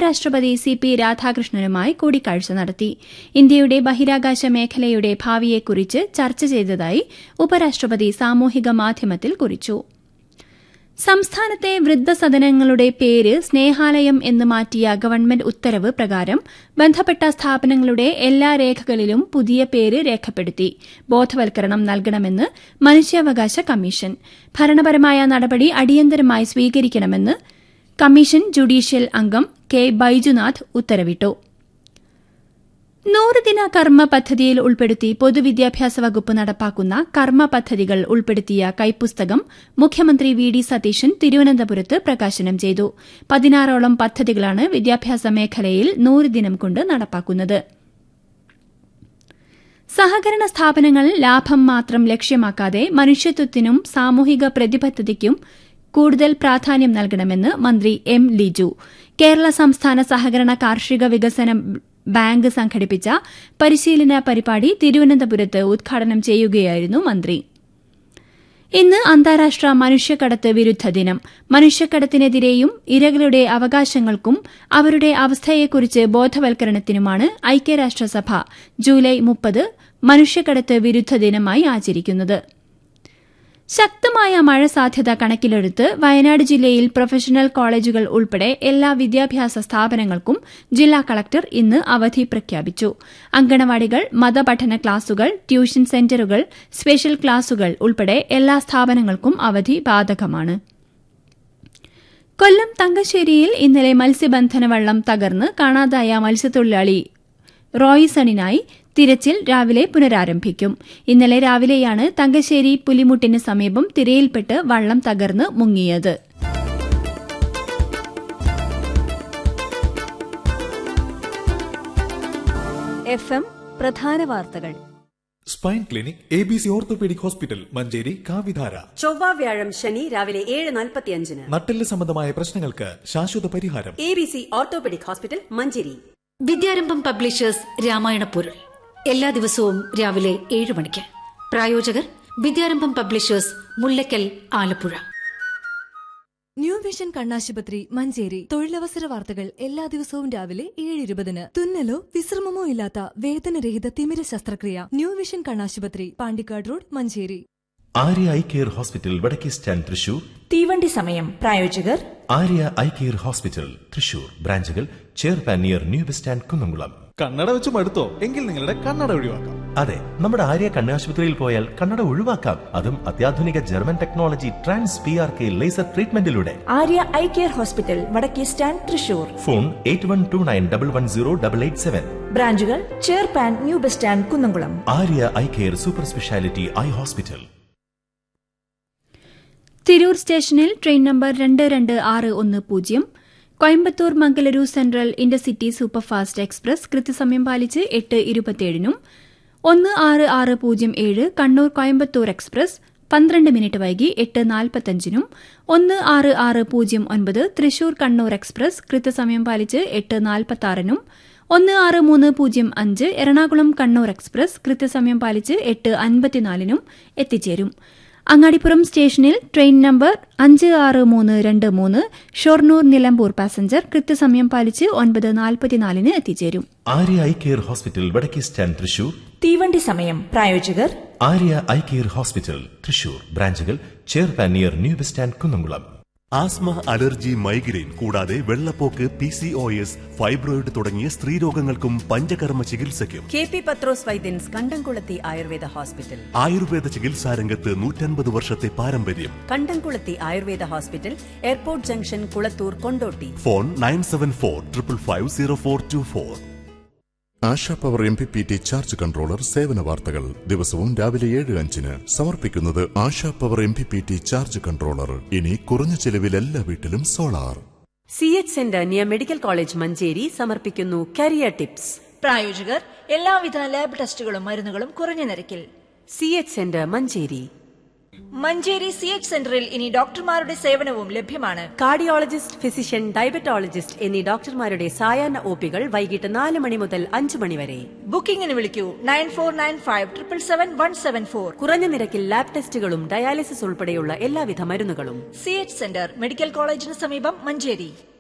ഉപരാഷ്ട്രപതി C P രാധാകൃഷ്ണനുമായി കൂടിക്കാഴ്ച നടത്തി ഇന്ത്യയുടെ ബഹിരാകാശ മേഖലയുടെ ഭാവിയെക്കുറിച്ച് ചർച്ച ചെയ്തതായി ഉപരാഷ്ട്രപതി സാമൂഹിക മാധ്യമത്തിൽ കുറിച്ചു സംസ്ഥാനത്തെ വൃദ്ധസദനങ്ങളുടെ പേര് സ്നേഹാലയം എന്ന് മാറ്റിയ ഗവൺമെന്റ് ഉത്തരവ് പ്രകാരം ബന്ധപ്പെട്ട സ്ഥാപനങ്ങളുടെ എല്ലാ രേഖകളിലും പുതിയ പേര് രേഖപ്പെടുത്തി ബോധവൽക്കരണം നൽകണമെന്ന് മനുഷ്യാവകാശ കമ്മീഷൻ ഭരണപരമായ നടപടി അടിയന്തരമായി സ്വീകരിക്കണമെന്ന് കമ്മീഷൻ ജുഡീഷ്യൽ അംഗം കെ ബൈജുനാഥ് ഉത്തരവിട്ടു നൂറ് ദിന കർമ്മ പദ്ധതിയിൽ ഉൾപ്പെടുത്തി പൊതുവിദ്യാഭ്യാസ വകുപ്പ് നടപ്പാക്കുന്ന കർമ്മ പദ്ധതികൾ ഉൾപ്പെടുത്തിയ കൈപ്പുസ്തകം മുഖ്യമന്ത്രി വി ഡി സതീശൻ തിരുവനന്തപുരത്ത് പ്രകാശനം ചെയ്തു പതിനാറോളം പദ്ധതികളാണ് വിദ്യാഭ്യാസ മേഖലയിൽ നൂറ് ദിനം കൊണ്ട് നടപ്പാക്കുന്നത് സഹകരണ സ്ഥാപനങ്ങൾ ലാഭം മാത്രം ലക്ഷ്യമാക്കാതെ മനുഷ്യത്വത്തിനും സാമൂഹിക പ്രതിബദ്ധതയ്ക്കും കൂടുതൽ പ്രാധാന്യം നൽകണമെന്ന് മന്ത്രി എം ലിജു കേരള സംസ്ഥാന സഹകരണ കാർഷിക വികസന ബാങ്ക് സംഘടിപ്പിച്ച പരിശീലന പരിപാടി തിരുവനന്തപുരത്ത് ഉദ്ഘാടനം ചെയ്യുകയായിരുന്നു മന്ത്രി ഇന്ന് അന്താരാഷ്ട്ര മനുഷ്യക്കടത്ത് വിരുദ്ധ ദിനം മനുഷ്യക്കടത്തിനെതിരെയും ഇരകളുടെ അവകാശങ്ങൾക്കും അവരുടെ അവസ്ഥയെക്കുറിച്ച് ബോധവൽക്കരണത്തിനുമാണ് ഐക്യരാഷ്ട്രസഭ ജൂലൈ മുപ്പത് മനുഷ്യക്കടത്ത് വിരുദ്ധ ദിനമായി ആചരിക്കുന്നത് ശക്തമായ മഴ സാധ്യത കണക്കിലെടുത്ത് വയനാട് ജില്ലയിൽ പ്രൊഫഷണൽ കോളേജുകൾ ഉൾപ്പെടെ എല്ലാ വിദ്യാഭ്യാസ സ്ഥാപനങ്ങൾക്കും ജില്ലാ കളക്ടർ ഇന്ന് അവധി പ്രഖ്യാപിച്ചു അങ്കണവാടികൾ മതപഠന ക്ലാസുകൾ ട്യൂഷൻ സെന്ററുകൾ സ്പെഷ്യൽ ക്ലാസുകൾ ഉൾപ്പെടെ എല്ലാ സ്ഥാപനങ്ങൾക്കും അവധി ബാധകമാണ് കൊല്ലം തങ്കശ്ശേരിയിൽ ഇന്നലെ മത്സ്യബന്ധന വള്ളം തകർന്ന് കാണാതായ മത്സ്യത്തൊഴിലാളി റോയിസണിനായി തിരച്ചിൽ രാവിലെ പുനരാരംഭിക്കും ഇന്നലെ രാവിലെയാണ് തങ്കശ്ശേരി പുലിമുട്ടിന് സമീപം തിരയിൽപ്പെട്ട് വള്ളം തകർന്ന് മുങ്ങിയത് എഫ് എം പ്രധാന വാർത്തകൾ spine clinic A B C orthopaedic hospital Manjeri കാവിധാര ചൊവ്വ വ്യാഴം ശനി രാവിലെ ഏഴ് നാൽപ്പത്തിയഞ്ചിന് നട്ടെല്ല് സംബന്ധമായ പ്രശ്നങ്ങൾക്ക് ശാശ്വത പരിഹാരം A B C orthopaedic hospital Manjeri Vidyarambham publishers Ramayana പൊരുൾ എല്ലാ ദിവസവും രാവിലെ ഏഴ് മണിക്ക് പ്രായോജകർ Vidyarambham publishers Mullakkal Alappuzha new vision കണ്ണാശുപത്രി മഞ്ചേരി തൊഴിലവസര വാർത്തകൾ എല്ലാ ദിവസവും രാവിലെ ഏഴ് ഇരുപതിന് തുന്നലോ വിശ്രമമോ ഇല്ലാത്ത വേദനരഹിത തിമിര ശസ്ത്രക്രിയ ന്യൂ വിഷൻ കണ്ണാശുപത്രി Pandikkad road Manjeri Arya eye care hospital വടക്കേ സ്റ്റാൻഡ് തൃശൂർ തീവണ്ടി സമയം പ്രായോജകർ Arya eye care hospital Thrissur ബ്രാഞ്ചുകൾ ചെയർപാൻ near new bus stand Kunnamkulam കണ്ണട വെച്ച് മടുത്തോ എങ്കിൽ നിങ്ങളുടെ കണ്ണട ഒഴിവാക്കാം അതെ നമ്മുടെ ആര്യ കണ്ണാശുപത്രിയിൽ പോയാൽ കണ്ണട ഒഴിവാക്കാം അതും അത്യാധുനിക German technology trans P R K laser ട്രീറ്റ്മെന്റിലൂടെ ആര്യ ഐ കെയർ ഹോസ്പിറ്റൽ വടക്കേ stand Thrissur phone eight one two nine double one zero double eight seven ബ്രാഞ്ചുകൾ ചെയർപാൻ new bus stand Kunnamkulam Arya eye care super speciality eye hospital Tirur സ്റ്റേഷനിൽ train number രണ്ട് രണ്ട് ആറ് ഒന്ന് പൂജ്യം Coimbatore Mangaluru central intercity superfast express കൃത്യസമയം പാലിച്ച് എട്ട് ഇരുപത്തിയേഴിനും ഒന്ന് ആറ് ആറ് പൂജ്യം ഏഴ് കണ്ണൂർ കോയമ്പത്തൂർ എക്സ്പ്രസ് പന്ത്രണ്ട് മിനിറ്റ് വൈകി എട്ട് നാൽപ്പത്തഞ്ചിനും ഒന്ന് ആറ് ആറ് പൂജ്യം ഒൻപത് തൃശൂർ കണ്ണൂർ എക്സ്പ്രസ് കൃത്യസമയം പാലിച്ച് എട്ട് നാൽപ്പത്താറിനും ഒന്ന് ആറ് മൂന്ന് പൂജ്യം അഞ്ച് എറണാകുളം കണ്ണൂർ എക്സ്പ്രസ് കൃത്യസമയം പാലിച്ച് എട്ട് അൻപത്തിനാലിനും എത്തിച്ചേരും അങ്ങാടിപ്പുറം സ്റ്റേഷനിൽ ട്രെയിൻ നമ്പർ അഞ്ച് ആറ് മൂന്ന് രണ്ട് മൂന്ന് ഷൊർണൂർ നിലമ്പൂർ പാസഞ്ചർ കൃത്യസമയം പാലിച്ച് ഒൻപത് നാൽപ്പത്തിനാലിന് എത്തിച്ചേരും ആര്യ ഐ കെയർ ഹോസ്പിറ്റൽ വടക്കേ സ്റ്റാൻഡ് തൃശൂർ തീവണ്ടി സമയം പ്രായോജകർ Arya eye care hospital Thrissur ബ്രാഞ്ചുകൾ ചെയർപാൻ near new bus stand Kunnamkulam asthma allergy migraine കൂടാതെ വെള്ളപ്പോക്ക് P C O S fibroid തുടങ്ങിയ സ്ത്രീരോഗങ്ങൾക്കും പഞ്ചകർമ്മ ചികിത്സയ്ക്കും കെ പി പത്രോസ് വൈദ്യൻസ് കണ്ടംകുളത്തി ആയുർവേദ ഹോസ്പിറ്റൽ ആയുർവേദ ചികിത്സാ രംഗത്ത് നൂറ്റൻപത് വർഷത്തെ പാരമ്പര്യം Kandamkulathy Ayurveda hospital airport junction Kulathur Kondotty phone nine seven four triple five zero four two four Asha power M P P T charge controller സേവന വാർത്തകൾ ദിവസവും രാവിലെ ഏഴ് അഞ്ചിന് സമർപ്പിക്കുന്നത് Asha power M P P T charge controller ഇനി കുറഞ്ഞ ചെലവിൽ എല്ലാ വീട്ടിലും solar C H centre near medical college Manjeri സമർപ്പിക്കുന്നു കരിയർ ടിപ്സ് പ്രായോജകർ എല്ലാവിധ ലാബ് ടെസ്റ്റുകളും മരുന്നുകളും കുറഞ്ഞ നിരക്കിൽ C H centre Manjeri Manjeri C H സെന്ററിൽ ഇനി ഡോക്ടർമാരുടെ സേവനവും ലഭ്യമാണ് കാർഡിയോളജിസ്റ്റ് ഫിസിഷ്യൻ ഡയബറ്റോളജിസ്റ്റ് എന്നീ ഡോക്ടർമാരുടെ സായാഹ്ന ഒപികൾ വൈകിട്ട് നാല് മണി മുതൽ അഞ്ച് മണി വരെ ബുക്കിംഗിന് വിളിക്കൂ nine four nine five triple seven one seven four കുറഞ്ഞ നിരക്കിൽ ലാബ് ടെസ്റ്റുകളും ഡയാലിസിസ് ഉൾപ്പെടെയുള്ള എല്ലാവിധ മരുന്നുകളും സി എച്ച് സെന്റർ മെഡിക്കൽ കോളേജിന് സമീപം മഞ്ചേരി